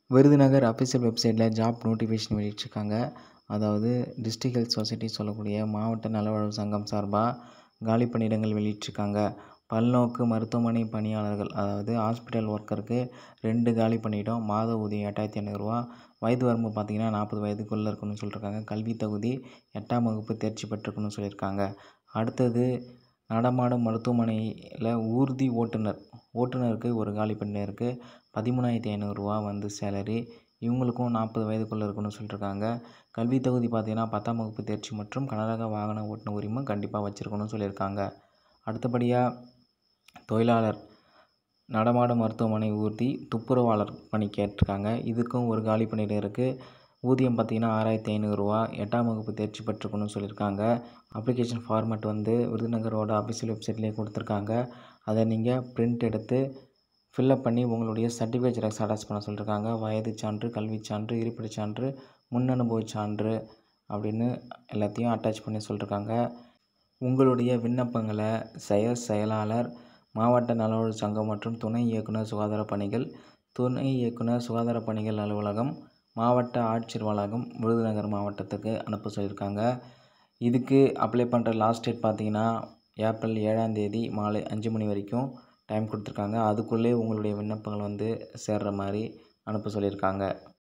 Virudhunagar official வெப்சைட்டில் job notification வெளியிட்டிருக்காங்க அதாவது டிஸ்ட்ரிக்ட் ஹெல்த் சொசைட்டி சொல்லக்கூடிய மாவட்ட நலவாழ்வு சங்கம் சார்பாக காலி பணியிடங்கள் வெளியிட்டிருக்காங்க பல்நோக்கு மருத்துவமனை பணியாளர்கள் அதாவது ஹாஸ்பிட்டல் ஒர்க்கருக்கு ரெண்டு காலி பணியிடம் மாத ஊதியம் எட்டாயிரத்தி ஐநூறுரூவா வயது வரம்பு பார்த்தீங்கன்னா நாற்பது வயதுக்குள்ளே இருக்கணும்னு சொல்லியிருக்காங்க கல்வி தகுதி எட்டாம் வகுப்பு தேர்ச்சி பெற்றிருக்கணும்னு சொல்லியிருக்காங்க அடுத்தது நடமாடும் மருத்துவமனையில் ஊர்தி ஓட்டுநர் ஓட்டுநருக்கு ஒரு காலி பணியிடம் இருக்குது பதிமூணாயிரத்தி ஐநூறுரூவா வந்து சேலரி இவங்களுக்கும் நாற்பது வயதுக்குள்ளே இருக்கணும்னு சொல்லியிருக்காங்க கல்வி தகுதி பார்த்தீங்கன்னா பத்தாம் வகுப்பு தேர்ச்சி மற்றும் கனரக வாகன ஓட்டுநர் உரிமம் கண்டிப்பாக வச்சுருக்கணும்னு சொல்லியிருக்காங்க அடுத்தபடியாக தொழிலாளர் நடமாடும் மருத்துவமனை ஊர்தி துப்புரவாளர் பணி கேட்டிருக்காங்க இதுக்கும் ஒரு காலி பணியிடம் இருக்குது ஊதியம் பார்த்தீங்கன்னா ஆறாயிரத்தி ஐநூறுரூவா எட்டாம் வகுப்பு தேர்ச்சி பெற்றுக்கணும்னு சொல்லியிருக்காங்க அப்ளிகேஷன் ஃபார்மேட் வந்து விருதுநகரோட அஃபிஷியல் வெப்சைட்லேயே கொடுத்துருக்காங்க அதை நீங்கள் பிரிண்ட் எடுத்து ஃபில்லப் பண்ணி உங்களுடைய சர்டிஃபிகேட் ஜெராக்ஸ் அட்டாச் பண்ண சொல்லியிருக்காங்க வயது சான்று கல்வி சான்று இருப்பிடச் சான்று முன் அனுபவச் சான்று அப்படின்னு எல்லாத்தையும் அட்டாச் பண்ணி சொல்லியிருக்காங்க உங்களுடைய விண்ணப்பங்களை செயற் செயலாளர் மாவட்ட நலவாழ்வு சங்கம் மற்றும் துணை இயக்குனர் சுகாதார பணிகள் துணை இயக்குனர் சுகாதார பணிகள் அலுவலகம் மாவட்ட ஆட்சியர் வளாகம் விருதுநகர் மாவட்டத்துக்கு அனுப்ப சொல்லியிருக்காங்க இதுக்கு அப்ளை பண்ணுற லாஸ்ட் டேட் பார்த்தீங்கன்னா ஏப்ரல் ஏழாம் தேதி மாலை அஞ்சு மணி வரைக்கும் டைம் கொடுத்துருக்காங்க அதுக்குள்ளே உங்களுடைய விண்ணப்பங்கள் வந்து சேர்ற மாதிரி அனுப்ப சொல்லியிருக்காங்க